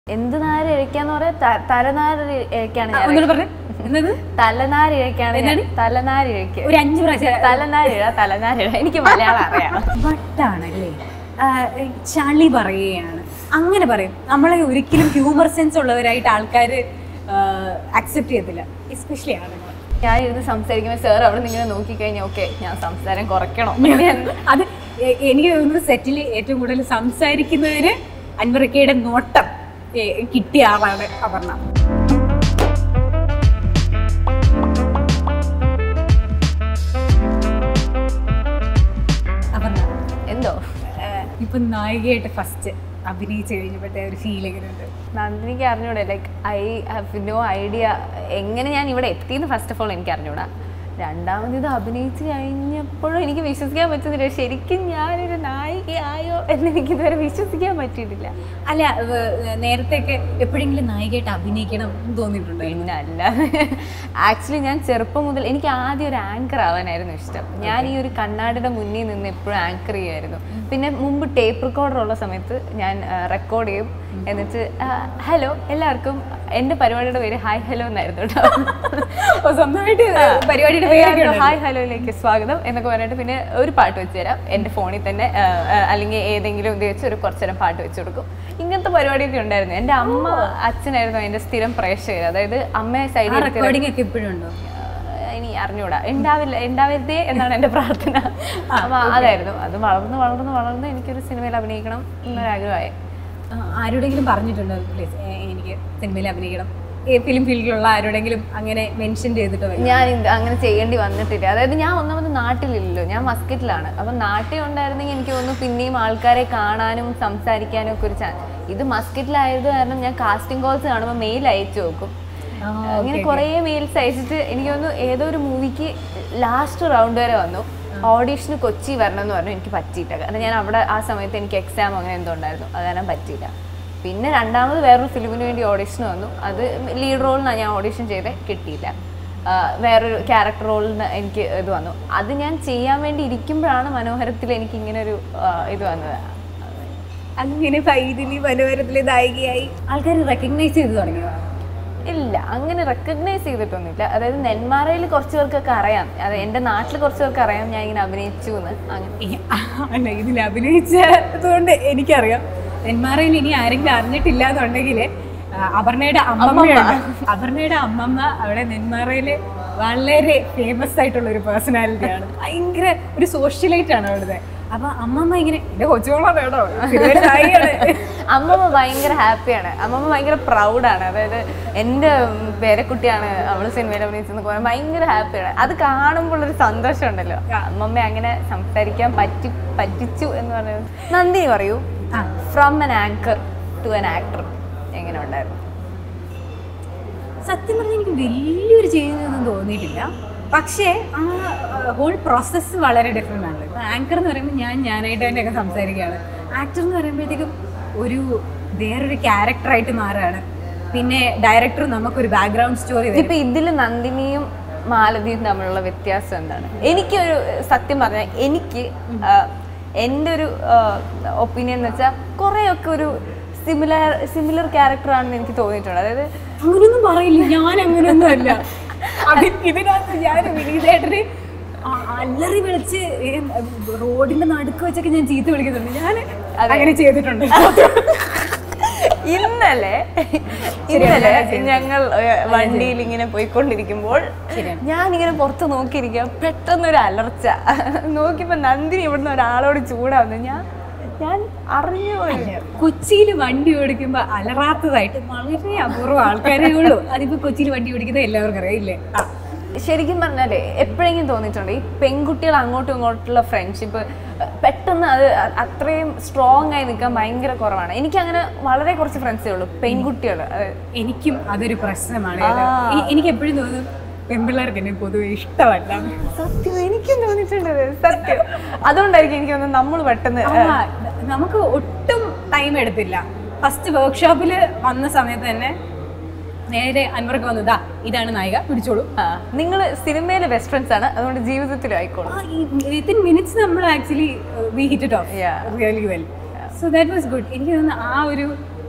എന്ത് നാര് ഇഴക്കാന്ന് പറയാ ത- തലനാര് ഇഴക്കാണ് ഞാൻ ഒന്നുകൂടെ പറഞ്ഞേ എന്നത് തലനാര് ഇഴക്കാണ് ഞാൻ എന്താണ്? തലനാര് ഇഴക്ക് ഒരു അഞ്ച് പ്രാവശ്യം തലനാരിഴ തലനാരിഴ എനിക്ക് മലയാളം അറിയാം വട്ടാണല്ലേ ആ, ചളി പറയുകയാണ് അങ്ങനെ പറയും നമ്മളെ ഒരിക്കലും ഹ്യൂമർ സെൻസ് ഉള്ളവരായിട്ട് ആൾക്കാർ അക്സെപ്റ്റ് ചെയ്യത്തില്ല എസ്പെഷ്യലി ആണുങ്ങൾ ഞാൻ ഇരുന്ന് സംസാരിക്കുമ്പോൾ സാർ അവിടെ നിങ്ങൾ നോക്കിക്കഴിഞ്ഞാൽ ഓക്കെ ഞാൻ സംസാരം കുറയ്ക്കണം അത് എ- എനിക്ക് തോന്നുന്നു സെറ്റിൽ ഏറ്റവും കൂടുതൽ സംസാരിക്കുന്നതിന് അൻവറിക്കയുടെ നോട്ടം എ, കിട്ടിയ ആളാണ് അപർണ അപർണ എന്തോ ആ, ഇപ്പൊ നായികയായിട്ട് ഫസ്റ്റ് അഭിനയിച്ചു കഴിഞ്ഞപ്പോഴത്തെ ഒരു ഫീൽ എങ്ങനെയുണ്ട് നന്ദിനിക്ക് അറിഞ്ഞൂടെ like I have no idea എങ്ങനെ ഞാൻ ഇവിടെ എത്തിയെന്ന് ഫസ്റ്റ് ഓഫ് ഓൾ എനിക്ക് അറിഞ്ഞൂടാ രണ്ടാമത് ഇത് അഭിനയിച്ച് കഴിഞ്ഞപ്പോഴും എനിക്ക് വിശ്വസിക്കാൻ പറ്റുന്നില്ല ശരിക്കും ഞാനൊരു നായികയായോ എന്ന് എനിക്ക് ഇതുവരെ വിശ്വസിക്കാൻ പറ്റിയിട്ടില്ല അല്ല നേരത്തെയൊക്കെ എപ്പോഴെങ്കിലും നായികയായിട്ട് അഭിനയിക്കണം എന്ന് തോന്നിയിട്ടുണ്ടോ പിന്നെ അല്ല ആക്ച്വലി ഞാൻ ചെറുപ്പം മുതൽ എനിക്ക് ആദ്യം ഒരു ആങ്കർ ആവാനായിരുന്നു ഇഷ്ടം ഞാൻ ഈ ഒരു കണ്ണാടിയുടെ മുന്നിൽ നിന്ന് എപ്പോഴും ആങ്കർ ചെയ്യുമായിരുന്നു പിന്നെ മുമ്പ് ടേപ്പ് റെക്കോർഡർ ഉള്ള സമയത്ത് ഞാൻ റെക്കോർഡ് ചെയ്യും എന്നിട്ട് ഹലോ എല്ലാവർക്കും എൻ്റെ പരിപാടിയുടെ പേര് ഹായ് ഹലോ എന്നായിരുന്നു കേട്ടോ ഓ, സ്വന്തമായിട്ട് പരിപാടിയുടെ പേരൊക്കെ എല്ലാവർക്കും ഹായ് ഹലോയിലേക്ക് സ്വാഗതം എന്നൊക്കെ പറഞ്ഞിട്ട് പിന്നെ ഒരു പാട്ട് വെച്ച് തരാം എൻ്റെ ഫോണിൽ തന്നെ ആ, ആ, അല്ലെങ്കിൽ ഏതെങ്കിലും ഇത് വെച്ച് ഒരു കുറച്ച് നേരം പാട്ട് വെച്ച് കൊടുക്കും ഇങ്ങനത്തെ പരിപാടിയൊക്കെ ഉണ്ടായിരുന്നു എൻ്റെ അമ്മ അച്ഛനായിരുന്നു അതിൻ്റെ സ്ഥിരം പ്രേക്ഷകർ അതായത് അമ്മയെ ആ സൈഡിൽ റെക്കോർഡിംഗ് ഒക്കെ ഇപ്പോഴും ഉണ്ടോ ഇനി അറിഞ്ഞൂടാ ഉണ്ടാവില്ല ഉണ്ടാവരുതേ എന്നാണ് എൻ്റെ പ്രാർത്ഥന അപ്പൊ അതായിരുന്നു അത് വളർന്ന് വളർന്ന് വളർന്ന് എനിക്കൊരു സിനിമയിൽ അഭിനയിക്കണം എന്നൊരാഗ്രഹമായി ആ, ആരോടെങ്കിലും പറഞ്ഞിട്ടുണ്ടോ പ്ലീസ് എനിക്ക് സിനിമയിൽ അഭിനയിക്കണം ഈ ഫിലിം ഫീൽഡിലുള്ള ആരോടെങ്കിലും അങ്ങനെ മെൻഷൻ ചെയ്തിട്ടോ വല്ലതും? ഞാൻ ഇത് അങ്ങനെ ചെയ്യേണ്ടി വന്നിട്ടില്ല അതായത് ഞാൻ ഒന്നാമത് നാട്ടിലില്ലല്ലോ ഞാൻ മസ്കറ്റിലാണ് അപ്പം നാട്ടിൽ ഉണ്ടായിരുന്നെങ്കിൽ എനിക്ക് തോന്നുന്നു പിന്നെയും ആൾക്കാരെ കാണാനും സംസാരിക്കാനും ഒക്കെ ഒരു ചാൻസ് ഇത് മസ്കറ്റിലായത് കാരണം ഞാൻ കാസ്റ്റിംഗ് കോൾസ് കാണുമ്പോൾ മെയിൽ അയച്ചു നോക്കും ആ, അങ്ങനെ കുറേ മെയിൽസ് അയച്ചിട്ട് എനിക്ക് തോന്നുന്നു ഏതോ ഒരു മൂവിക്ക് ലാസ്റ്റ് റൗണ്ട് വരെ വന്നു ഓഡീഷന് കൊച്ചി വരണം എന്ന് പറഞ്ഞു എനിക്ക് പറ്റിയില്ല കാരണം ഞാൻ അവിടെ ആ സമയത്ത് എനിക്ക് എക്സാം അങ്ങനെ എന്തോ ഉണ്ടായിരുന്നു അത് കാരണം പറ്റിയില്ല പിന്നെ രണ്ടാമത് വേറൊരു ഫിലിമിന് വേണ്ടി ഓഡീഷൻ വന്നു അത് ലീഡ് റോളിനാണ് ഞാൻ ഓഡീഷൻ ചെയ്തത് കിട്ടിയില്ല ആ, വേറൊരു ക്യാരക്ടർ റോളിന് എനിക്ക് ഇത് വന്നു അത് ഞാൻ ചെയ്യാൻ വേണ്ടി ഇരിക്കുമ്പോഴാണ് മനോഹരത്തിൽ എനിക്ക് ഇങ്ങനെ ഒരു ആ, ഇത് വന്നത് അങ്ങനെ ഫൈനലി മനോഹരത്തിലെ നായികയായി ആൾക്കാർ റെക്കഗ്നൈസ് ചെയ്ത് തുടങ്ങിയോ ഇല്ല അങ്ങനെ റെക്കഗ്നൈസ് ചെയ്തിട്ടൊന്നുമില്ല അതായത് നെന്മാറയിൽ കുറച്ച് പേർക്കൊക്കെ അറിയാം അത് എൻ്റെ നാട്ടിൽ കുറച്ച് പേർക്ക് അറിയാം ഞാൻ ഇങ്ങനെ അഭിനയിച്ചു എന്ന് അങ്ങനെ ഈ- അല്ല ഇതിൽ അഭിനയിച്ചതുകൊണ്ട് എനിക്കറിയാം നെന്മാറയിൽ ഇനി ആരെങ്കിലും അറിഞ്ഞിട്ടില്ല എന്നുണ്ടെങ്കിൽ അപർണയുടെ അമ്മമ്മയുണ്ട് അപർണയുടെ അമ്മമ്മ അവിടെ നെന്മാറയില് വളരെ ഫേമസ് ആയിട്ടുള്ള ഒരു പേഴ്സണാലിറ്റിയാണ് ഭയങ്കര ഒരു സോഷ്യലൈറ്റ് ആണ് അവിടുത്തെ അപ്പൊ അമ്മമ്മ ഇങ്ങനെ എന്റെ കൊച്ചുകൊള്ളാണ് കേട്ടോ സിനിമയിൽ നായികയാണ്." അമ്മമ്മ ഭയങ്കര ഹാപ്പിയാണ് അമ്മമ്മ ഭയങ്കര പ്രൗഡാണ് അതായത് എൻ്റെ പേരക്കുട്ടിയാണ് അവൾ സിനിമയിൽ അഭിനയിച്ചെന്ന് പറയാൻ ഭയങ്കര ഹാപ്പിയാണ് അത് കാണുമ്പോൾ ഒരു സന്തോഷം ഉണ്ടല്ലോ അമ്മമ്മ അങ്ങനെ സംസാരിക്കാൻ പറ്റി പറ്റിച്ചു എന്ന് പറയുന്നത് നന്ദിനി പറയൂ ആ. From an anchor to an actor എങ്ങനെ ഉണ്ടായിരുന്നു സത്യം പറഞ്ഞാൽ എനിക്ക് വലിയൊരു ചെയ്യുന്നതൊന്നും തോന്നിയിട്ടില്ല പക്ഷേ ആ ഹോൾ പ്രോസസ്സ് വളരെ ഡിഫറെൻ്റ് ആണ് ഇപ്പോൾ ആങ്കർ എന്ന് പറയുമ്പോൾ ഞാൻ ഞാനായിട്ട് തന്നെയൊക്കെ സംസാരിക്കുകയാണ് ആക്ടർ എന്ന് പറയുമ്പോഴത്തേക്കും ഒരു വേറൊരു ക്യാരക്ടറായിട്ട് മാറുകയാണ് പിന്നെ ഡയറക്ടർ നമുക്കൊരു ബാക്ക്ഗ്രൗണ്ട് സ്റ്റോറി ഇപ്പൊ ഇതില് നന്ദിനിയും മാലതിയും തമ്മിലുള്ള വ്യത്യാസം എന്താണ് എനിക്കൊരു സത്യം പറഞ്ഞാൽ എനിക്ക് ആ, എൻ്റെ ഒരു ഒപ്പീനിയൻ എന്ന് വെച്ചാൽ കുറേയൊക്കെ ഒരു സിമിലർ സിമിലർ ക്യാരക്ടർ ആണെന്ന് എനിക്ക് തോന്നിയിട്ടുണ്ട് അതായത് അങ്ങനെയൊന്നും പറയില്ല ഞാൻ അങ്ങനെയൊന്നും അല്ല അത് ഇതിനകത്ത് ഞാൻ വിനീതേട്ടന് ആ- അല്ലറി വിളിച്ച് ഏ, റോഡിന്റെ നടുക്ക് വെച്ചൊക്കെ ഞാൻ ചീത്ത വിളിക്കുന്നുണ്ട് ഞാൻ അങ്ങനെ ചെയ്തിട്ടുണ്ട് ഇന്നലെ ഇന്നലെ ഞങ്ങൾ വണ്ടിയിൽ ഇങ്ങനെ പോയിക്കൊണ്ടിരിക്കുമ്പോൾ ഞാനിങ്ങനെ പുറത്ത് നോക്കിയിരിക്കുക പെട്ടെന്നൊരു അലർച്ച നോക്കിയപ്പോ നന്ദിനി ഇവിടുന്ന് ഒരാളോട് ചൂടാവുന്നു ഞാൻ ഞാൻ അറിഞ്ഞു പോയി കൊച്ചിയിൽ വണ്ടി ഓടിക്കുമ്പോ അലറാത്തതായിട്ട് വളരെ അപൂർവം ആൾക്കാരേ ഉള്ളൂ അതിപ്പോ കൊച്ചിയിൽ വണ്ടി ഓടിക്കുന്നത് എല്ലാവർക്കും അറിയില്ലേ ആ. ശരിക്കും പറഞ്ഞാലേ എപ്പോഴെങ്കിലും തോന്നിയിട്ടുണ്ട് ഈ പെൺകുട്ടികൾ അങ്ങോട്ടും ഇങ്ങോട്ടുള്ള ഫ്രണ്ട്ഷിപ്പ് പെട്ടെന്ന് അത് അ- അത്രയും സ്ട്രോങ് ആയി നിൽക്കാൻ ഭയങ്കര കുറവാണ് എനിക്ക് അങ്ങനെ വളരെ കുറച്ച് ഫ്രണ്ട്സേ ഉള്ളൂ പെൺകുട്ടികൾ എനിക്കും അതൊരു പ്രശ്നമാണ് ഈ- എനിക്ക് എപ്പോഴും തോന്നും പെൺപിള്ളേർക്ക് എന്നെ പൊതുവെ ഇഷ്ടമല്ല സത്യം എനിക്കും തോന്നിയിട്ടുണ്ട് ഇത്. സത്യം അതുകൊണ്ടായിരിക്കും എനിക്ക് തോന്നുന്നത് നമ്മൾ പെട്ടെന്ന് ആ, നമുക്ക് ഒട്ടും ടൈം എടുത്തില്ല ഫസ്റ്റ് വർക്ക്ഷോപ്പിൽ വന്ന സമയത്ത് തന്നെ നേരെ അൻവർക്ക് വന്നതാ ഇതാണ് നായിക പിടിച്ചോളൂ നിങ്ങൾ സിനിമയിലെ ബെസ്റ്റ് ഫ്രണ്ട്സ് ആണ് അതുകൊണ്ട് ജീവിതത്തിലും ആയിക്കോളും വിത്തിൻ മിനിറ്റ്സ് നമ്മൾ actually we hit off Yeah. Really well so that was good എനിക്ക് തോന്നുന്നു ആ ഒരു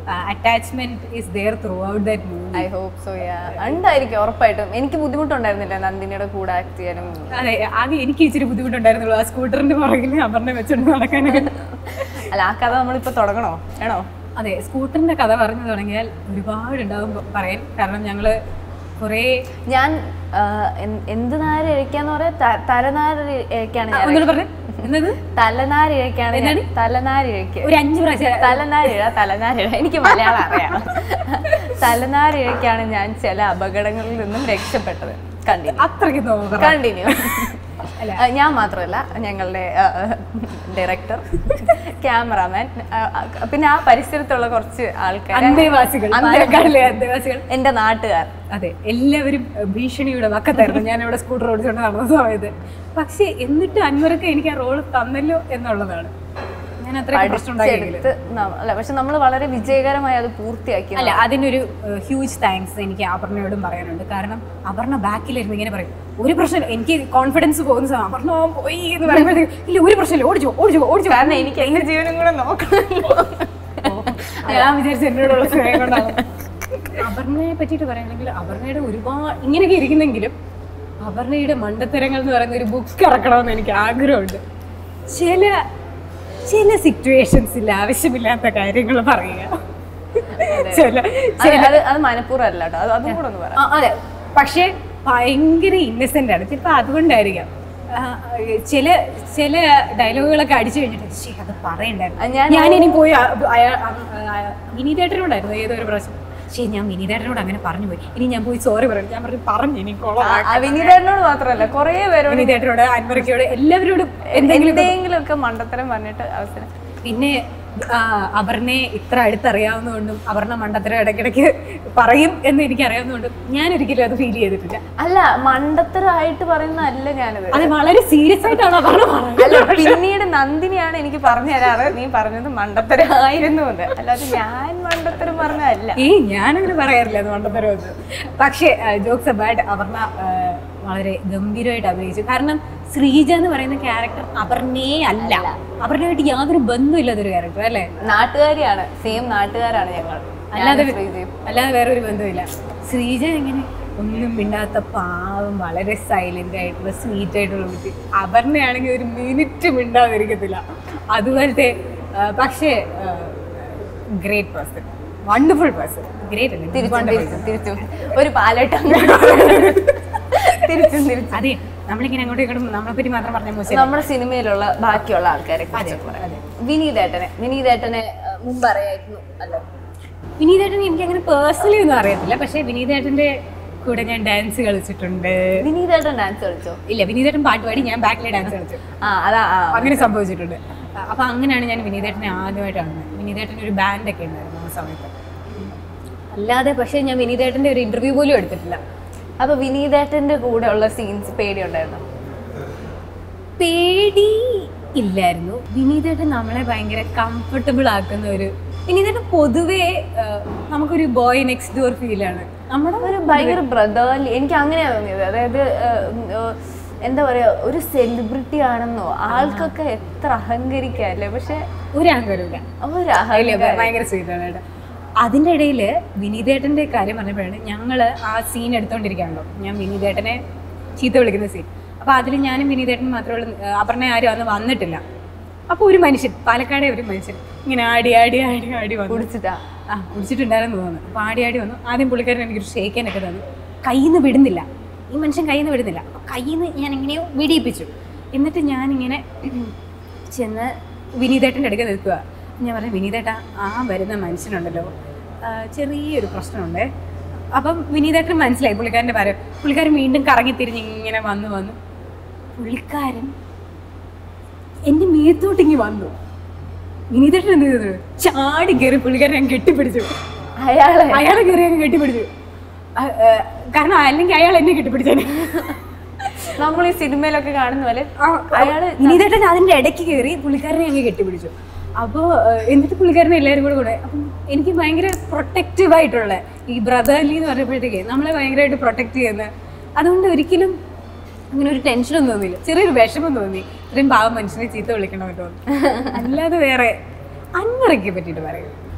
attachment is there throughout that movie I hope so yeah ഉണ്ടായിരിക്കും ഉറപ്പായിട്ടും എനിക്ക് ബുദ്ധിമുട്ടുണ്ടായിരുന്നില്ല നന്ദിനിയുടെ കൂടെ ആക്ട് ചെയ്യാനും അതെ ആകെ എനിക്ക് ഇച്ചിരി ബുദ്ധിമുട്ടുണ്ടായിരുന്നുള്ളൂ ആ സ്കൂട്ടറിന്റെ പുറകിൽ അപർണ വെച്ചോണ്ട് നടക്കാനായിട്ട് അല്ല ആ കഥ നമ്മളിപ്പോ തുടങ്ങണോ വേണോ അതെ സ്കൂട്ടറിന്റെ കഥ പറഞ്ഞു തുടങ്ങിയാൽ ഒരുപാട് ഉണ്ടാവും പറയാൻ കാരണം ഞങ്ങള് കുറേ ഞാൻ ആ, എന്ത്- എന്ത് നാര് ഇഴക്കാന്ന് പറയാ ത- തലനാര് ഇഴക്കാണ് ഞാൻ ഒന്നുകൂടെ പറഞ്ഞു എന്നത് തലനാര് ഇഴക്കാണ് ഞാൻ തലനാര് ഇഴക്കുക ഒരു അഞ്ച് പ്രാവശ്യം തലനാരിഴ തലനാരിഴ എനിക്ക് മലയാളം അറിയാം തലനാരിഴയ്ക്കാണ് ഞാൻ ചില അപകടങ്ങളിൽ നിന്നും രക്ഷപ്പെട്ടത് കണ്ടിന്യൂ അത്രയ്ക്ക് തോന്നുന്നു കണ്ടിന്യൂ ഞാൻ മാത്രമല്ല ഞങ്ങളുടെ ഡയറക്ടർ ക്യാമറാമാൻ പിന്നെ ആ പരിസരത്തുള്ള കുറച്ച് ആൾക്കാർ അന്തേവാസികൾ പാലക്കാടിലെ അന്തേവാസികൾ എൻ്റെ നാട്ടുകാർ അതെ എല്ലാവരും അഹ്, ഭീഷണിയുടെ വക്കത്തായിരുന്നു ഞാൻ ഇവിടെ സ്കൂട്ടർ ഓടിച്ചുകൊണ്ട് നടന്ന സമയത്ത് പക്ഷെ എന്നിട്ട് അൻവർക്ക് എനിക്ക് ആ റോള് തന്നല്ലോ എന്നുള്ളതാണ് ഞാൻ അത്ര പ്രശ്നം ഉണ്ടാക്കിയെങ്കിലും പഠിച്ചെടുത്ത് ന- അല്ല പക്ഷെ നമ്മൾ വളരെ വിജയകരമായി അത് പൂർത്തിയാക്കി അല്ല അതിനൊരു ഹ്യൂജ് താങ്ക്സ് എനിക്ക് അപർണയോടും പറയാനുണ്ട് കാരണം അപർണ ബാക്കിലിരുന്ന് ഇങ്ങനെ പറയും ഒരു പ്രശ്നം എനിക്ക് കോൺഫിഡൻസ് പോകുന്ന സമയം അപർണ പോയി എന്ന് പറയുമ്പോഴത്തേക്ക് ഇല്ല ഒരു പ്രശ്നമില്ല ഓടിച്ചോ ഓടിച്ചോ ഓടിച്ചോ കാരണം എനിക്ക് എന്റെ ജീവനും കൂടെ നോക്കണമല്ലോ ഞാൻ വിചാരിച്ചു എന്നോടുള്ള സ്നേഹം കൊണ്ടാണ് അപർണയെ പറ്റിയിട്ട് പറയുകയാണെങ്കിൽ അപർണയുടെ ഒരുപാട് ഇങ്ങനെയൊക്കെ ഇരിക്കുന്നെങ്കിലും അപർണയുടെ മണ്ടത്തരങ്ങൾ എന്ന് പറയുന്ന ഒരു ബുക്ക് ഇറക്കണമെന്ന് എനിക്ക് ആഗ്രഹമുണ്ട് ചില ചില സിറ്റുവേഷൻസിൽ ആവശ്യമില്ലാത്ത കാര്യങ്ങൾ പറയുക ചില അത് അത് അത് മനഃപൂർവ്വം അല്ല കേട്ടോ അത് അതും കൂടെ ഒന്ന് പറ ആ, അതെ പക്ഷേ ഭയങ്കര ഇന്നസെന്റ് ആണ് ചിലപ്പോൾ അതുകൊണ്ടായിരിക്കാം ആ, ചില ചില ഡയലോഗുകളൊക്കെ അടിച്ചു കഴിഞ്ഞിട്ട് "ശ്ശേ, അത് പറയണ്ടായിരുന്നു ആ, ഞാൻ- ഞാനിനി പോയി ആ- അയാ- ആ, ആ, വിനീതേട്ടനോടായിരുന്നു ഏതോ ഒരു പ്രാവശ്യം ശരി ഞാൻ വിനീതേട്ടനോട് അങ്ങനെ പറഞ്ഞു പോയി ഇനി ഞാൻ പോയി സോറി പറയും ഞാൻ പറഞ്ഞു പറഞ്ഞു ഇനി കൊള്ളാം ആ, വിനീതേട്ടനോട് മാത്രമല്ല കുറേ പേരോട് വിനീതേട്ടനോട് അൻവറക്കയോട് എല്ലാവരോടും എന്തെങ്കിലും എന്തെങ്കിലുമൊക്കെ മണ്ടത്തരം പറഞ്ഞിട്ട് അവസരം പിന്നെ ആ, അപർണയെ ഇത്ര അടുത്തറിയാവുന്നതുകൊണ്ടും അപർണ മണ്ടത്തരം ഇടയ്ക്കിടയ്ക്ക് പറയും എന്ന് എനിക്ക് അറിയാവുന്നതുകൊണ്ടും ഞാൻ ഒരിക്കലും അത് ഫീൽ ചെയ്തിട്ടില്ല അല്ല മണ്ടത്തരമായിട്ട് പറയുന്നതല്ല ഞാനത് അത് വളരെ സീരിയസ് ആയിട്ടാണ് അപർണ പറയുന്നത് അല്ല പിന്നീട് നന്ദിനിയാണ് എനിക്ക് പറഞ്ഞു തരാറ് നീ പറഞ്ഞത് മണ്ടത്തരമായിരുന്നു എന്ന് അല്ലാതെ ഞാൻ മണ്ടത്തരം പറഞ്ഞതല്ല ഏയ് ഞാനങ്ങനെ പറയാറില്ല അത് മണ്ടത്തരം എന്ന് പക്ഷേ ജോക്സ് അബാഡ് അപർണ ആ, വളരെ ഗംഭീരമായിട്ട് അഭിനയിച്ചു കാരണം ശ്രീജ എന്ന് പറയുന്ന ക്യാരക്ടർ അപർണയെ അല്ല അപർണയായിട്ട് യാതൊരു ബന്ധമില്ലാത്തൊരു ക്യാരക്ടർ അല്ലേ നാട്ടുകാരിയാണ് സെയിം നാട്ടുകാരാണ് ഞങ്ങൾ അല്ലാതെ ഞാനും ശ്രീജയും. അല്ലാതെ വേറൊരു ബന്ധമില്ല ശ്രീജ എങ്ങനെ ഒന്നും മിണ്ടാത്ത പാവം വളരെ സൈലന്റ് ആയിട്ടുള്ള സ്വീറ്റ് ആയിട്ടുള്ള കുട്ടി അപർണയാണെങ്കിൽ ഒരു മിനിറ്റ് മിണ്ടാതിരിക്കത്തില്ല അതുപോലത്തെ ആ, പക്ഷേ great person wonderful person great അല്ലേ തിരിച്ചും തിരിച്ചും തിരിച്ചും ഒരു പാലട്ടം തിരിച്ചും തിരിച്ചും അതെ നമ്മളിങ്ങനെ അങ്ങോട്ടും ഇങ്ങോട്ടും നമ്മളെ പറ്റി മാത്രം പറഞ്ഞ മോശം നമ്മുടെ സിനിമയിലുള്ള ബാക്കിയുള്ള ആൾക്കാരെ കുറിച്ച് പറയാം. വിനീതേട്ടനെ വിനീതേട്ടനെ അഹ്, മുമ്പ് അറിയായിരുന്നു അല്ലോ വിനീതേട്ടൻ എനിക്ക് അങ്ങനെ പേഴ്സണലി ഒന്നും അറിയത്തില്ല പക്ഷേ വിനീതേട്ടന്റെ കൂടെ ഞാൻ ഡാൻസ് കളിച്ചിട്ടുണ്ട് വിനീതേട്ടൻ ഡാൻസ് കളിച്ചോ ഇല്ല വിനീതേട്ടൻ പാട്ട് പാടി ഞാൻ ബാക്കിലെ ഡാൻസ് കളിച്ചു ആ അതാ ആ അങ്ങനെ സംഭവിച്ചിട്ടുണ്ട് അ- അപ്പൊ അങ്ങനെയാണ് ഞാൻ വിനീതേട്ടനെ ആദ്യമായിട്ട് കാണുന്നത് വിനീതേട്ടൻ ഒരു ബാൻഡൊക്കെ ഉണ്ടായിരുന്നു ആ സമയത്ത് അല്ലാതെ പക്ഷേ ഞാൻ വിനീതേട്ടന്റെ ഒരു ഇന്റർവ്യൂ പോലും എടുത്തിട്ടില്ല അപ്പൊ വിനീതേട്ടന്റെ കൂടെ ഉള്ള സീൻസ് പേടി ഉണ്ടായിരുന്നു പേടി ഇല്ലായിരുന്നു വിനീതേട്ടൻ നമ്മളെ ഭയങ്കര കംഫർട്ടബിൾ ആക്കുന്ന ഒരു വിനീതേട്ടൻ പൊതുവേ ആ, നമുക്കൊരു ബോയ് നെക്സ്റ്റ് ഡോർ ഫീലാണ് നമ്മുടെ ഒരു ഭയങ്കര ബ്രദർലി എനിക്ക് അങ്ങനെയാ തോന്നിയത് അതായത് ഏഹ്, ഏഹ്, എന്താ പറയാ ഒരു സെലിബ്രിറ്റി ആണെന്നോ ആൾക്കൊക്കെ എത്ര അഹങ്കരിക്കല്ലേ പക്ഷെ ഒരു അഹങ്കാരമില്ല ഒരു ഇല്ല, അഹങ്കാരം ഭയങ്കര സ്വീറ്റ് ആണ് കേട്ടോ അതിൻ്റെ ഇടയിൽ വിനീതേട്ടൻ്റെ കാര്യം പറഞ്ഞപ്പോഴാണ് ഞങ്ങൾ ആ സീൻ എടുത്തോണ്ടിരിക്കുകയാണല്ലോ ഞാൻ വിനീതേട്ടനെ ചീത്ത വിളിക്കുന്ന സീൻ അപ്പോൾ അതിൽ ഞാനും വിനീതേട്ടൻ മാത്രമേ ഉള്ളൂ ആ, അപർണ ആരും അന്ന് വന്നിട്ടില്ല അപ്പോൾ ഒരു മനുഷ്യൻ പാലക്കാടെ ഒരു മനുഷ്യൻ ഇങ്ങനെ ആടി ആടി ആടി ആടി വന്നു കുടിച്ചിട്ടാ ആ കുടിച്ചിട്ടുണ്ടായിരുന്നു തോന്നുന്നു അപ്പോൾ ആടി ആടി വന്നു ആദ്യം പുള്ളിക്കാരൻ എനിക്കൊരു ഷേക്കാനൊക്കെ തന്നു കയ്യിൽ നിന്ന് വിടുന്നില്ല ഈ മനുഷ്യൻ കയ്യിൽ നിന്ന് വിടുന്നില്ല അപ്പോൾ കയ്യിൽ നിന്ന് ഞാൻ എങ്ങനെയോ വിടിയിപ്പിച്ചു എന്നിട്ട് ഞാനിങ്ങനെ ചെന്ന് വിനീതേട്ടൻ്റെ അടുക്ക നിൽക്കുക ഞാൻ പറഞ്ഞു വിനീതേട്ട ആ വരുന്ന മനുഷ്യനുണ്ടല്ലോ ആ, ചെറിയൊരു പ്രശ്നമുണ്ട് അപ്പം വിനീതേട്ടന് മനസ്സിലായി പുള്ളിക്കാരൻ്റെ പരം പുള്ളിക്കാരൻ വീണ്ടും കറങ്ങി തിരിഞ്ഞ് ഇങ്ങനെ വന്നു വന്നു പുള്ളിക്കാരൻ എൻ്റെ മേത്തോട്ടിങ്ങി വന്നു വിനീതേട്ടൻ എന്ത് ചെയ്തത് ചാടി കയറി പുള്ളിക്കാരൻ ഞാൻ കെട്ടിപ്പിടിച്ചു അയാളെ അയാളെ കയറി അങ്ങ് കെട്ടിപ്പിടിച്ചു ആ, ആ, കാരണം അല്ലെങ്കിൽ അയാൾ എന്നെ കെട്ടിപ്പിടിച്ചേനെ നമ്മൾ ഈ സിനിമയിലൊക്കെ കാണുന്ന പോലെ അയാള് വിനീതേട്ടൻ അതിന്റെ ഇടയ്ക്ക് കയറി പുള്ളിക്കാരനെ അങ്ങ് കെട്ടിപ്പിടിച്ചു അപ്പോൾ എന്നിട്ട് പുള്ളിക്കാരനെ എല്ലാവരും കൂടെ കൂടെ അപ്പം എനിക്ക് ഭയങ്കര പ്രൊട്ടക്റ്റീവ് ആയിട്ടുള്ള ഈ ബ്രദർലി എന്ന് പറയുമ്പോഴത്തേക്ക് നമ്മളെ ഭയങ്കരമായിട്ട് പ്രൊട്ടക്റ്റ് ചെയ്യുന്ന അതുകൊണ്ട് ഒരിക്കലും അങ്ങനെ ഒരു ടെൻഷനൊന്നും തോന്നിയില്ല ചെറിയൊരു വിഷമം തോന്നി ഇത്രയും പാവം മനുഷ്യനെ ചീത്ത വിളിക്കണമെന്ന് തോന്നി അല്ലാതെ വേറെ അന്മറയ്ക്ക് പറ്റിയിട്ട് പറയും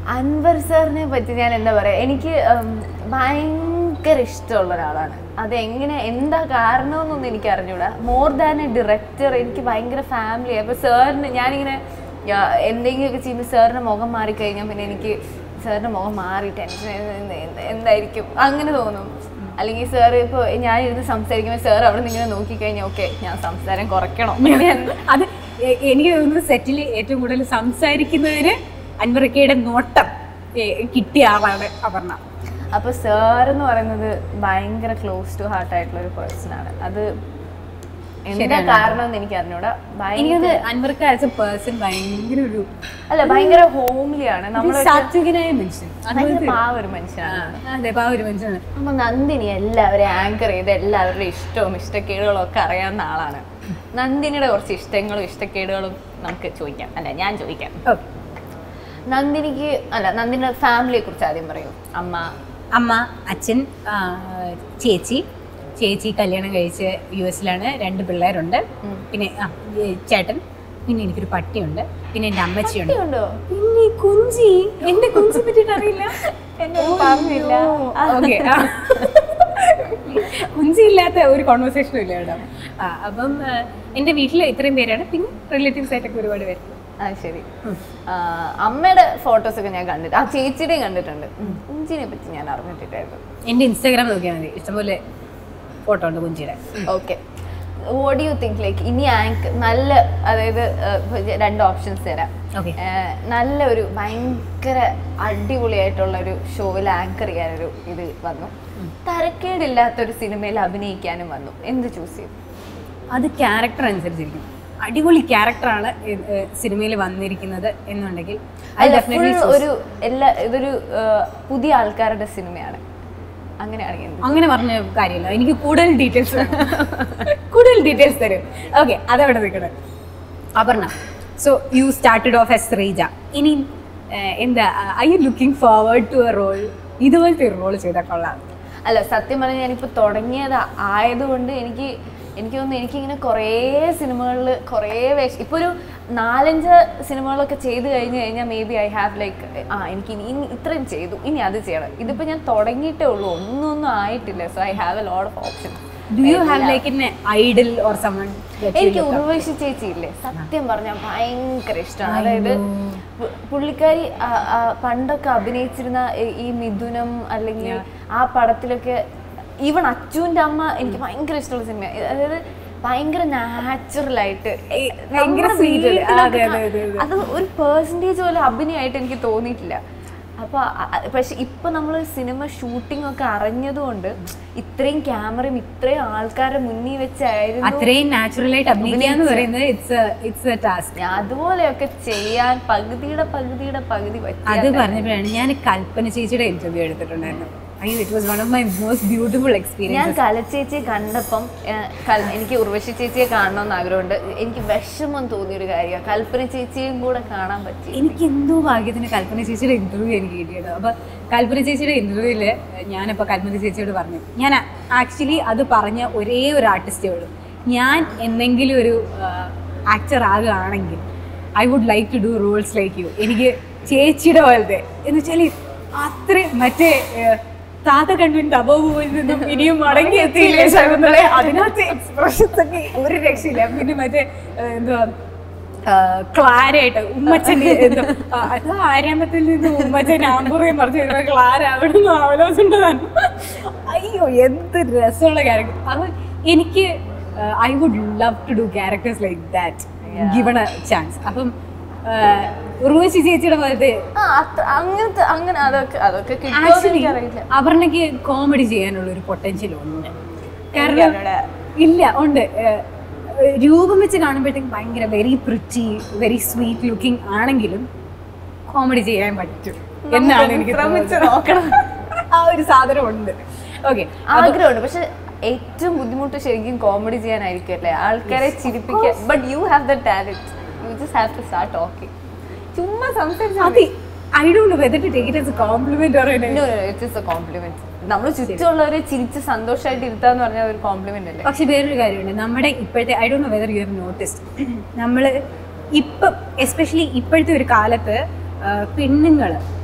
അൻവർ സാറിനെ പറ്റി ഞാൻ എന്താ പറയാ എനിക്ക് ഉം, ഭയങ്കര ഇഷ്ടമുള്ള ഒരാളാണ് അത് എങ്ങനെ എന്താ കാരണമെന്നൊന്നും എനിക്ക് അറിഞ്ഞൂടാ മോർ ദാൻ എ ഡയറക്ടർ എനിക്ക് ഭയങ്കര ഫാമിലി അപ്പൊ സാറിന് ഞാനിങ്ങനെ യാ- എന്തെങ്കിലുമൊക്കെ ചെയ്യുമ്പോൾ സാറിന്റെ മുഖം മാറിക്കഴിഞ്ഞാൽ പിന്നെ എനിക്ക് സാറിന്റെ മുഖം മാറി ടെൻഷൻ എന്തായിരിക്കും അങ്ങനെ തോന്നും അല്ലെങ്കിൽ സാർ ഇപ്പോൾ ഞാനിരുന്ന് സംസാരിക്കുമ്പോൾ സാർ അവിടെ നിന്ന് ഇങ്ങനെ നോക്കിക്കഴിഞ്ഞാൽ ഓക്കെ ഞാൻ സംസാരം കുറയ്ക്കണം ഇനി എന്ത്- അത് എ- എനിക്ക് തോന്നുന്നു സെറ്റിൽ ഏറ്റവും കൂടുതൽ സംസാരിക്കുന്നതിന് അൻവറിക്കയുടെ നോട്ടം ഏ, കിട്ടിയ ആളാണ് അപർണ അപ്പൊ സാർ എന്ന് പറയുന്നത് ഭയങ്കര ക്ലോസ് ടു ഹാർട്ട് ആയിട്ടുള്ള ഒരു പേഴ്സൺ ആണ് അത് എന്താ കാരണം എന്ന് എനിക്ക് അറിഞ്ഞൂടാ ഭയങ്കര എനിക്കത് അൻവർക്ക് ആസ് എ പേഴ്സൺ ഭയങ്കര ഒരു അല്ല ഭയങ്കര ഹോംലി ആണ് നമ്മൾ സാത്വികനായ മനുഷ്യൻ ഭയങ്കര പാവ ഒരു മനുഷ്യനാണ് അതെ പാ ഒരു മനുഷ്യനാണ് അപ്പൊ നന്ദിനി എല്ലാവരെയും ആങ്കർ ചെയ്ത് എല്ലാവരുടെയും ഇഷ്ടവും ഇഷ്ടക്കേടുകളും ഒക്കെ അറിയാവുന്ന ആളാണ് നന്ദിനിയുടെ കുറച്ച് ഇഷ്ടങ്ങളും ഇഷ്ടക്കേടുകളും നമുക്ക് ചോദിക്കാം അല്ല ഞാൻ ചോദിക്കാം ഓക്കെ നന്ദിനിക്ക് അല്ല നന്ദിനിയുടെ ഫാമിലിയെ കുറിച്ച് ആദ്യം പറയൂ അമ്മ അമ്മ അച്ഛൻ ആ, ചേച്ചി ചേച്ചി കല്യാണം കഴിച്ച് യു എസിലാണ് രണ്ട് പിള്ളേരുണ്ട് പിന്നെ ആ, ഏ, ചേട്ടൻ പിന്നെ എനിക്കൊരു പട്ടിയുണ്ട് പിന്നെ എൻ്റെ അമ്മച്ചിയുണ്ട് ഉണ്ടോ പിന്നെ കുഞ്ചി എന്റെ കുഞ്ചി പറ്റിയിട്ട് അറിയില്ല എന്നോട് പറഞ്ഞില്ല ഓക്കെ കുഞ്ചി ഇല്ലാത്ത ഒരു കോൺവെർസേഷനും ഇല്ല കേട്ടോ ആ, അപ്പം ആ, എൻ്റെ വീട്ടിൽ ഇത്രയും പേരാണ് പിന്നെ റിലേറ്റീവ്സ് ആയിട്ടൊക്കെ ഒരുപാട് പേര് ആ ശരി ആ, അമ്മയുടെ ഫോട്ടോസ് ഒക്കെ ഞാൻ കണ്ടിട്ട് ആ ചേച്ചിയുടെയും കണ്ടിട്ടുണ്ട് കുഞ്ചിനെ പറ്റി ഞാൻ അറിഞ്ഞിട്ടില്ലായിരുന്നു എൻ്റെ ഇൻസ്റ്റാഗ്രാം നോക്കിയാൽ മതി ഇഷ്ടംപോലെ ഫോട്ടോ ഉണ്ട് കുഞ്ചിയുടെ okay what you think like ഇനി ആങ്ക് നല്ല അതായത് ആ, ഇപ്പൊ രണ്ട് ഓപ്ഷൻസ് തരാം ഓക്കെ ആ, നല്ല ഒരു ഭയങ്കര അടിപൊളിയായിട്ടുള്ള ഒരു ഷോയിൽ ആങ്കർ ചെയ്യാനൊരു ഇത് വന്നു തരക്കേടില്ലാത്ത ഒരു സിനിമയിൽ അഭിനയിക്കാനും വന്നു എന്ത് ചൂസ് ചെയ്യും അത് ക്യാരക്ടർ അനുസരിച്ചിരിക്കും അടിപൊളി ക്യാരക്ടറാണ് സിനിമയിൽ വന്നിരിക്കുന്നത് എന്നുണ്ടെങ്കിൽ I അല്ല definitely full choose. ഒരു എല്ലാ ഇതൊരു ആ, പുതിയ ആൾക്കാരുടെ സിനിമയാണ് അങ്ങനെയാണെങ്കിൽ എന്ത് അങ്ങനെ പറഞ്ഞ കാര്യമില്ല എനിക്ക് കൂടുതൽ ഡീറ്റെയിൽസ് കൂടുതൽ ഡീറ്റെയിൽസ് തരും ഓക്കെ അതവിടെ നിൽക്കട്ടെ Aparna so you started off as റീജ ഇനി ഏഹ്, എന്താ I you looking forward to a role ഇതുപോലത്തെ ഒരു റോൾ ചെയ്താൽ കൊള്ളാം അല്ല സത്യം പറഞ്ഞാൽ ഞാനിപ്പോൾ തുടങ്ങിയത് ആയതുകൊണ്ട് എനിക്ക് എനിക്ക് തോന്നുന്നു എനിക്കിങ്ങനെ കുറേ സിനിമകളിൽ കുറേ വേഷ ഇപ്പോൾ ഒരു നാലഞ്ച് സിനിമകളൊക്കെ ചെയ്ത് കഴിഞ്ഞ് കഴിഞ്ഞാൽ maybe I have like ആ എനിക്ക് ഇനി ഇനി ഇത്രയും ചെയ്തു ഇനി അത് ചെയ്യണം ഇതിപ്പോൾ ഞാൻ തുടങ്ങിയിട്ടേ ഉള്ളൂ ഒന്നും ഒന്നും ആയിട്ടില്ല so I have a lot of option do you have like an idol or someone എനിക്ക് ഉർവശി ചേച്ചി ഇല്ലേ സത്യം പറഞ്ഞാൽ ഭയങ്കര ഇഷ്ടമാണ് അതായത് പു- പുള്ളിക്കാരി ആ, ആ, പണ്ടൊക്കെ അഭിനയിച്ചിരുന്ന ഈ- ഈ മിഥുനം അല്ലെങ്കിൽ ആ പടത്തിലൊക്കെ ഈവൺ അച്ചുവിന്റെ അമ്മ എനിക്ക് ഭയങ്കര ഇഷ്ടമുള്ള സിനിമ അതായത് ഭയങ്കര നാച്ചുറൽ ആയിട്ട് ഭയങ്കര നമ്മുടെ sweet അല്ലേ? വീട്ടിലൊക്കെ അതെ, അതെ, അതെ, അതെ. അത് ഒരു പേഴ്സൻറ്റേജ് പോലെ അഭിനയമായിട്ട് എനിക്ക് തോന്നിയിട്ടില്ല അപ്പൊ അ- അ- പക്ഷെ ഇപ്പൊ നമ്മൾ സിനിമ ഷൂട്ടിംഗ് ഒക്കെ അറിഞ്ഞതുകൊണ്ട് ഇത്രയും ക്യാമറയും ഇത്രയും ആൾക്കാരുടെ മുന്നിൽ വെച്ചായിരുന്നു അത്രയും നാച്ചുറൽ ആയിട്ട് അഭിനയിക്കുക എന്ന് പറയുന്നത് ഇറ്റ്സ് ഇറ്റ്സ് എ ടാസ്ക് ഞാൻ അതുപോലെയൊക്കെ ചെയ്യാൻ പകുതിയുടെ പകുതിയുടെ പകുതി അത് പറ്റിയ പറഞ്ഞപ്പോഴാണ് ഞാൻ കൽപ്പന ചേച്ചിയുടെ ഇന്റർവ്യൂ എടുത്തിട്ടുണ്ടായിരുന്നു അയ്യോ it was one of my most beautiful ഞാൻ എക്സ്പീരിയൻസ് കലച്ചേച്ചിയെ കണ്ടപ്പം ഏഹ്, കൽ- എനിക്ക് ഉർവശി ചേച്ചിയെ കാണണമെന്ന് ആഗ്രഹമുണ്ട് എനിക്ക് വിഷമം തോന്നിയൊരു കാര്യമാണ് കൽപ്പന ചേച്ചിയും കൂടെ കാണാൻ പറ്റി എനിക്ക് എന്തോ ഭാഗ്യത്തിന് കൽപ്പന ചേച്ചിയുടെ ഇന്റർവ്യൂ എനിക്ക് കിട്ടിയത് അപ്പൊ കൽപ്പന ചേച്ചിയുടെ ഇന്റർവ്യൂവില് ഞാനിപ്പോ കൽപ്പന ചേച്ചിയോട് പറഞ്ഞു ഞാൻ ആക്ച്വലി അത് പറഞ്ഞ ഒരേ ഒരു ആർട്ടിസ്റ്റേ ഉള്ളൂ ഞാൻ എന്തെങ്കിലും ഒരു ആക്ടർ ആകുകയാണെങ്കിൽ I would like to do roles like you എനിക്ക് ചേച്ചിയുടെ പോലത്തെ എന്ന് വെച്ചാൽ അത്രയും മറ്റേ ഏഹ്, താത്ത കണ്ണിന്റെ അബോബുവിൽ നിന്നും ഇനിയും മടങ്ങി എത്തിയില്ലേ ശകുന്തളെ അതിനകത്ത് എക്സ്പ്രഷൻസ് ഒക്കെ ഒരു രക്ഷയില്ല പിന്നെ മറ്റേ ഏഹ്, എന്തുവാ ക്ലാരായിട്ട് ഉമ്മച്ചൻ്റെ എന്തോ ആ, അത് ആരാമത്തിൽ നിന്ന് ഉമ്മച്ചൻ ആമ്പുറയും പറഞ്ഞു വരുമ്പോ ക്ലാര അവിടെ നിന്ന് ആവലോസുണ്ടതാണ് അയ്യോ എന്ത് രസമുള്ള ക്യാരക്ടർ അത് എനിക്ക് I would love to do characters like that given a chance അപ്പം ഉർവശി ചേച്ചിയുടെ പോലത്തെ ആ അത്ര- അങ്ങനത്തെ അങ്ങനെ അതൊക്കെ അതൊക്കെ കിട്ടുമോ ആക്ച്വലി എനിക്കറിയില്ല അപർണയ്ക്ക് കോമഡി ചെയ്യാനുള്ള ഒരു പൊട്ടൻഷ്യൽ ഉണ്ട് കാരണം എനിക്കറിഞ്ഞൂടാ. ഇല്ല ഉണ്ട് ഏഹ്, ഏഹ്, രൂപം വെച്ച് കാണുമ്പോഴത്തേക്കും ഭയങ്കര very pretty very sweet looking ആണെങ്കിലും കോമഡി ചെയ്യാൻ പറ്റും എന്നാണ് എനിക്ക് ശ്രമിച്ച് തോന്നുന്നത്. നോക്കണം ആ ഒരു സാധനം ഉണ്ട് ഓക്കെ ആഗ്രഹമുണ്ട് പക്ഷെ ഏറ്റവും ബുദ്ധിമുട്ട് ശരിക്കും കോമഡി ചെയ്യാനായിരിക്കും അല്ലേ ആൾക്കാരെ ചിരിപ്പിക്കാൻ but you have the talent you just have to start talking ചുമ്മാ സംസാരിച്ചാൽ അത് I don't whether to take it as a compliment or it's a compliment നമ്മൾ ചുറ്റുമുള്ളവരെ ചിരിച്ച് സന്തോഷമായിട്ട് ഇരുത്താന്ന് പറഞ്ഞാൽ ഒരു കോംപ്ലിമെന്റ് അല്ലേ പക്ഷെ വേറൊരു കാര്യമുണ്ട് നമ്മുടെ ഇപ്പോഴത്തെ I don't know whether you have noticed നമ്മൾ ഇപ്പം എസ്പെഷ്യലി ഇപ്പോഴത്തെ ഒരു കാലത്ത് പെണ്ണുങ്ങൾ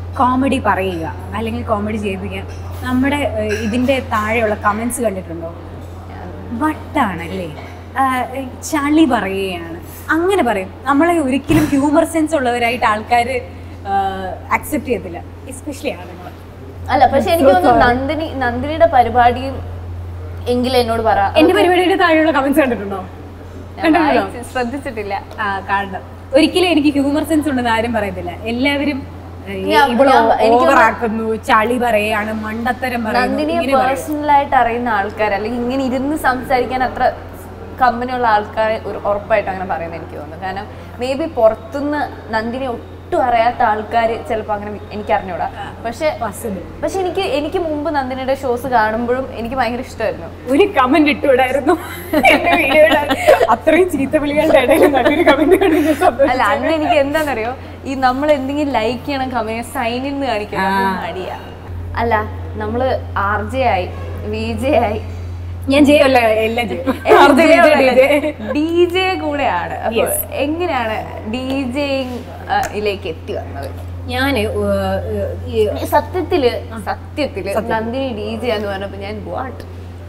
കോമഡി പറയുക അല്ലെങ്കിൽ കോമഡി ചെയ്യിപ്പിക്കുക നമ്മുടെ ഏഹ്, ഇതിന്റെ താഴെയുള്ള കമന്റ്സ് കണ്ടിട്ടുണ്ടോ വട്ടാണല്ലേ ആഹ്, ചളി പറയുകയാണ് അങ്ങനെ പറയും നമ്മളെ ഒരിക്കലും ഹ്യൂമർ സെൻസ് ഉള്ളവരായിട്ട് ആൾക്കാർ അക്സെപ്റ്റ് ചെയ്യത്തില്ല എസ്പെഷ്യലി ആണുങ്ങൾ അല്ല പക്ഷെ എനിക്ക് തോന്നുന്നു നന്ദിനി നന്ദിനിയുടെ പരിപാടിയും എങ്കിലും എന്നോട് പറ എന്റെ പരിപാടിയുടെ താഴെയുള്ള കമന്റ്സ് കണ്ടിട്ടുണ്ടോ ഞാൻ വായിച്ച് ശ്രദ്ധിച്ചിട്ടില്ല ആ കാണണം ഒരിക്കലും എനിക്ക് ഹ്യൂമർ സെൻസ് ഉണ്ടെന്ന് ആരും പറയത്തില്ല എല്ലാവരും ഏഹ്, ഞാൻ- ഇവള് ഞാൻ- എനിക്ക് ഓവർ ആക്കുന്നു ചളി പറയാണ് മണ്ടത്തരം പറയുന്നു നന്ദിനിയെ ഇങ്ങനെ പറയും. പേഴ്സണൽ ആയിട്ട് അറിയുന്ന ആൾക്കാർ അല്ലെങ്കിൽ ഇങ്ങനെ ഇരുന്ന് സംസാരിക്കാൻ അത്ര കമ്പനിയുള്ള ആൾക്കാർ ഒരു ഉറപ്പായിട്ട് അങ്ങനെ പറയുന്നത് എനിക്ക് തോന്നുന്നു കാരണം മേ ബി പുറത്തുനിന്ന് നന്ദിനെ ഒട്ടും അറിയാത്ത ആൾക്കാർ ചിലപ്പോൾ അങ്ങനെ എനിക്ക് അറിഞ്ഞൂടാ പക്ഷെ Possible. പക്ഷെ എനിക്ക് എനിക്ക് മുമ്പ് നന്ദിനിയുടെ ഷോസ് കാണുമ്പോഴും എനിക്ക് ഭയങ്കര ഇഷ്ടമായിരുന്നു ഒരു കമന്റ് ഇട്ടുവിടായിരുന്നു എന്റെ വീഡിയോയുടെ അത്രയും ചീത്ത വിളികളുടെ ഇടയിൽ നല്ലൊരു കമന്റ് കണ്ടു അല്ല അന്ന് എനിക്ക് എന്താണെന്നറിയോ ഈ നമ്മൾ എന്തെങ്കിലും ലൈക്ക് ചെയ്യണം കമ്പനി സൈനിൽ നിന്ന് കാണിക്കണം മടിയാ അല്ല നമ്മള് ആർ ജെ ആയി വി ജെ ആയി ഞാൻ ചെയ്യല്ല എല്ലാം ചെയ്യും ഡി ജെ കൂടെയാണ് അപ്പൊ എങ്ങനെയാണ് ഡി ജെയിലേക്ക് എത്തി വന്നത് ഞാന് ഏഹ്, ഈ സത്യത്തില് സത്യത്തില് നന്ദിനി ഡി ജെ എന്ന് പറഞ്ഞപ്പോ ഞാൻ വാട്ട്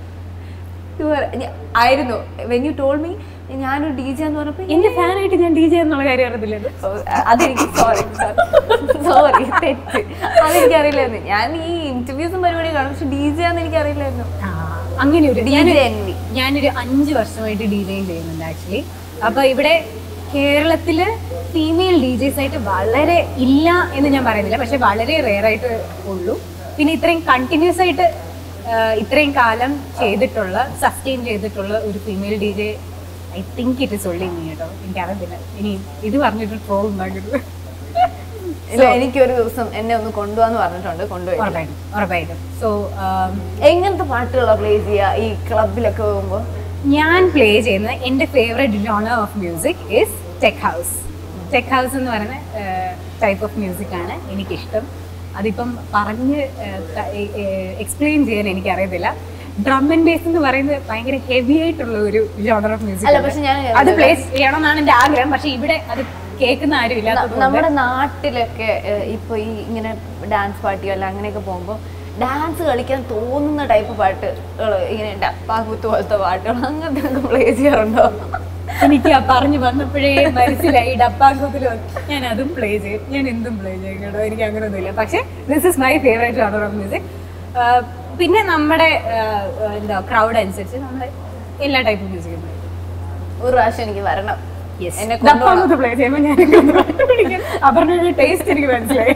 ആയിരുന്നു വെൻ യു ടോൾ മീ ഞാനൊരു ഡി ജെ എന്ന് പറഞ്ഞപ്പോ എന്റെ ഫാനായിട്ട് ഞാൻ ഡി ജെ എന്നുള്ള കാര്യം അറിയത്തില്ലത് ഓ, അതെനിക്ക് സോറി സോറി തെറ്റ് അതെനിക്കറിയില്ലായിരുന്നു ഞാൻ ഈ ഇന്റർവ്യൂസും പരിപാടിയും കാണും പക്ഷെ ഡി ജെ ആണെന്ന് എനിക്കറിയില്ലായിരുന്നു അങ്ങനെ ഒരു ഡി ജെ എൻവി ഞാനൊരു അഞ്ച് വർഷമായിട്ട് ഡി ജെയും ചെയ്യുന്നുണ്ട് ആക്ച്വലി അപ്പൊ ഇവിടെ കേരളത്തില് ഫീമെയിൽ ഡി ജെസ് ആയിട്ട് വളരെ ഇല്ല എന്ന് ഞാൻ പറയുന്നില്ല പക്ഷെ വളരെ റെയർ ആയിട്ട് ഉള്ളൂ പിന്നെ ഇത്രയും കണ്ടിന്യൂസ് ആയിട്ട് ആ, ഇത്രയും കാലം ചെയ്തിട്ടുള്ള സസ്റ്റെയിൻ ചെയ്തിട്ടുള്ള ഒരു female D J I think it is only me കേട്ടോ എനിക്കറിയത്തില്ല ഇനി ഇത് പറഞ്ഞിട്ട് ട്രോൾ ഉണ്ടാക്കരുത് ഇല്ല എനിക്കൊരു ദിവസം എന്നെ ഒന്ന് കൊണ്ടുപോകാന്ന് പറഞ്ഞിട്ടുണ്ട് കൊണ്ടുപോയി ഉറപ്പായിട്ടും ഉറപ്പായിട്ടും സോ എങ്ങനത്തെ പാട്ടുകളാണ് പ്ലേ ചെയ്യുക ഈ ക്ലബിലൊക്കെ പോകുമ്പോൾ ഞാൻ പ്ലേ ചെയ്യുന്ന എൻ്റെ favourite genre of music is tech house tech house എന്ന് പറയുന്ന ടൈപ്പ് ഓഫ് മ്യൂസിക് ആണ് എനിക്കിഷ്ടം അതിപ്പം പറഞ്ഞ് എക്സ്പ്ലെയിൻ ചെയ്യാൻ എനിക്കറിയത്തില്ല ഡ്രം ആൻഡ് ബേസ് എന്ന് പറയുന്നത് ഭയങ്കര ഹെവി ആയിട്ടുള്ള ഒരു ജോണർ ഓഫ് അല്ല മ്യൂസിക് പക്ഷെ ഞാൻ അത് പ്ലേ ചെയ്യണമെന്നാണ് എൻ്റെ ആഗ്രഹം പക്ഷെ ഇവിടെ അത് കേൾക്കുന്ന ആരും ഇല്ലാത്തത് നമ്മുടെ നാട്ടിലൊക്കെ ഏഹ്, ഇപ്പൊ ഈ ഇങ്ങനെ ഡാൻസ് പാർട്ടിയോ അല്ല അങ്ങനെയൊക്കെ പോകുമ്പോൾ ഡാൻസ് കളിക്കാൻ തോന്നുന്ന ടൈപ്പ് പാട്ടുകൾ ഇങ്ങനെ ഡപ്പാകുത്ത് പോലത്തെ പാട്ടുകൾ അങ്ങനത്തെ ഒക്കെ പ്ലേ ചെയ്യാറുണ്ടോ എനിക്ക് ആ പറഞ്ഞു വന്നപ്പോഴേ മനസ്സിലായി ഡപ്പാങ്കൂത്തിൽ ഞാൻ അതും പ്ലേ ചെയ്യും ഞാൻ എന്തും പ്ലേ ചെയ്യും കേട്ടോ എനിക്ക് അങ്ങനെയൊന്നുമില്ല പക്ഷേ this is my favourite genre of music പിന്നെ നമ്മുടെ ആ, ആ, എന്താ ക്രൗഡ് അനുസരിച്ച് നമ്മൾ എല്ലാ ടൈപ്പ് മ്യൂസിക്കും ഒരു പ്രാവശ്യം എനിക്ക് വരണം എന്നെ ഡപ്പാങ്കൂത്ത് പ്ലേ ചെയ്യുമ്പോൾ ഞാൻ അവരുടെ ടേസ്റ്റ് എനിക്ക് മനസ്സിലായി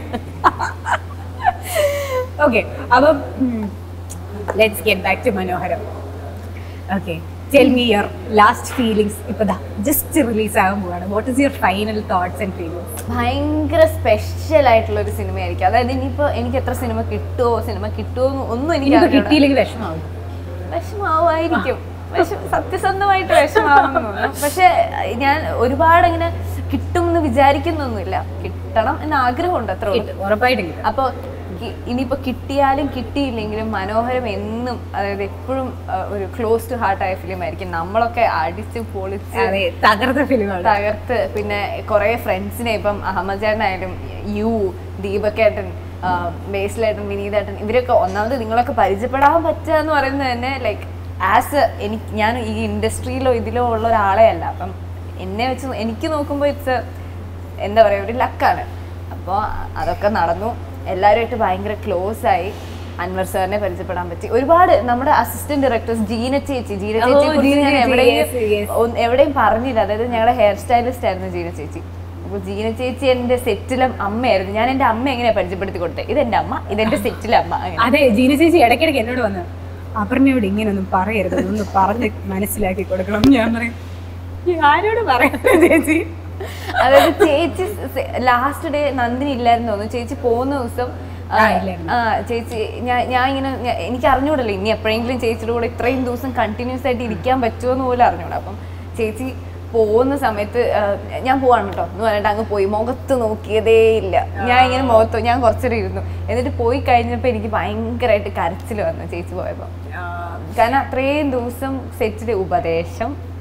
ഓക്കെ അപ്പം let's get back to Manoharam okay tell me your last feelings ഇപ്പൊ ജസ്റ്റ് റിലീസ് ആകാൻ പോവാണ് what is your final thoughts and feelings ഭയങ്കര സ്പെഷ്യൽ ആയിട്ടുള്ള ഒരു സിനിമയായിരിക്കും അതായത് ഇനിയിപ്പോ എനിക്ക് എത്ര സിനിമ കിട്ടുമോ സിനിമ കിട്ടുമോ എന്ന് ഒന്നും എനിക്ക് ഇനിയിപ്പോ അറിഞ്ഞൂടാ. കിട്ടിയില്ലെങ്കിൽ വിഷമാവും വിഷമാവുമായിരിക്കും വിഷ സത്യസന്ധമായിട്ട് വിഷമാവുമെന്ന് തോന്നുന്നു പക്ഷെ ഞാൻ ഒരുപാട് ഇങ്ങനെ കിട്ടും എന്ന് വിചാരിക്കുന്നൊന്നുമില്ല കിട്ടണം എന്ന ആഗ്രഹമുണ്ട് അത്ര കിട്ടും ഉറപ്പായിട്ടും കിട്ടും അപ്പോൾ ഇനിയിപ്പോൾ കിട്ടിയാലും കിട്ടിയില്ലെങ്കിലും മനോഹരം എന്നും അതായത് എപ്പോഴും ഒരു ക്ലോസ് ടു ഹാർട്ട് ആയ ഫിലിം ആയിരിക്കും നമ്മളൊക്കെ അടിച്ച് പൊളിച്ച് അതെ തകർത്ത ഫിലിമാണ് തകർത്ത് പിന്നെ കുറേ ഫ്രണ്ട്സിനെ ഇപ്പം അഹമ്മദ് ചേട്ടനായാലും യു ദീപക്കേട്ടൻ ബേസിലേട്ടൻ വിനീതേട്ടൻ ഇവരൊക്കെ ഒന്നാമത് നിങ്ങളൊക്കെ പരിചയപ്പെടാൻ പറ്റുക എന്ന് പറയുന്നത് തന്നെ ലൈക്ക് ആസ് എനിക്ക് ഞാൻ ഈ ഇൻഡസ്ട്രിയിലോ ഇതിലോ ഉള്ള ഒരാളെ അല്ല അപ്പം എന്നെ വെച്ച് എനിക്ക് നോക്കുമ്പോൾ ഇറ്റ്സ് എന്താ പറയുക ഒരു ലക്കാണ് അപ്പോൾ അതൊക്കെ നടന്നു എല്ലാവരുമായിട്ട് ഭയങ്കര ക്ലോസ് ആയി അൻവർ സാറിനെ പരിചയപ്പെടാൻ പറ്റി ഒരുപാട് നമ്മുടെ അസിസ്റ്റന്റ് ഡയറക്ടേഴ്സ് ജീന ചേച്ചി ജീന ഓ, ചേച്ചിയെ കുറിച്ച് ജീന ഞാൻ ചേച്ചി, എവിടെയും yes, yes. ഒന്ന് എവിടെയും പറഞ്ഞില്ല അതായത് ഞങ്ങളുടെ ഹെയർ സ്റ്റൈലിസ്റ്റ് ആയിരുന്നു ജീന ചേച്ചി അപ്പോൾ ജീന ചേച്ചി എൻ്റെ സെറ്റിലും അമ്മയായിരുന്നു ഞാൻ എൻ്റെ അമ്മ എങ്ങനെയാ പരിചയപ്പെടുത്തി കൊടുത്തത് ഇതെൻ്റെ അമ്മ ഇതെൻ്റെ സെറ്റിലെ അമ്മ അങ്ങനെ അതെ ജീന ചേച്ചി ഇടയ്ക്കിടയ്ക്ക് എന്നോട് വന്ന് അപർണയോട് ഇങ്ങനൊന്നും പറയരുത് ഒന്ന് പറഞ്ഞ് മനസ്സിലാക്കി കൊടുക്കണം ഞാൻ പറയും "ഈ ആരോട് പറയാ ചേച്ചി അതായത് ചേച്ചി ലാസ്റ്റ് ഡേ നന്ദിനി ഇല്ലായിരുന്നു തോന്നുന്നു ചേച്ചി പോകുന്ന ദിവസം ആ, ആ, ഇല്ലായിരുന്നു. ആ ചേച്ചി ഞാൻ ഞാൻ ഇങ്ങനെ ഞാൻ- എനിക്ക് അറിഞ്ഞൂടല്ലോ ഇനി എപ്പോഴെങ്കിലും ചേച്ചിയുടെ കൂടെ ഇത്രയും ദിവസം കണ്ടിന്യൂസ് ആയിട്ട് ഇരിക്കാൻ പറ്റുമോ എന്ന് പോലും അറിഞ്ഞൂടാ അപ്പം ചേച്ചി പോകുന്ന സമയത്ത് ആ, ഞാൻ പോവാണ് കേട്ടോ എന്ന് പറഞ്ഞിട്ട് അങ്ങ് പോയി മുഖത്ത് നോക്കിയതേ ഇല്ല ഞാൻ ഇങ്ങനെ മുഖത്തോ ഞാൻ കുറച്ചേരം ഇരുന്നു എന്നിട്ട് പോയി കഴിഞ്ഞപ്പോൾ എനിക്ക് ഭയങ്കരമായിട്ട് കരച്ചിൽ വന്നു ചേച്ചി പോയപ്പോൾ കാരണം അത്രയും ദിവസം സെറ്റിൽ ഉപദേശം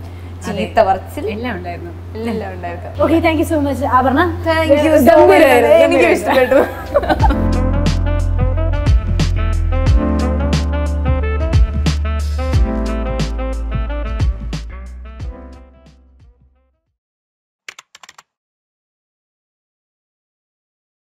ചീത്ത പറച്ചിൽ എല്ലാം ഉണ്ടായിരുന്നു എല്ലാം ഉണ്ടായിരുന്നു okay thank you so much Aparna thank you so much ഗംഭീരമായിരുന്നു, എനിക്ക് ഗംഭീരമായിരുന്നു. ഇഷ്ടപ്പെട്ടു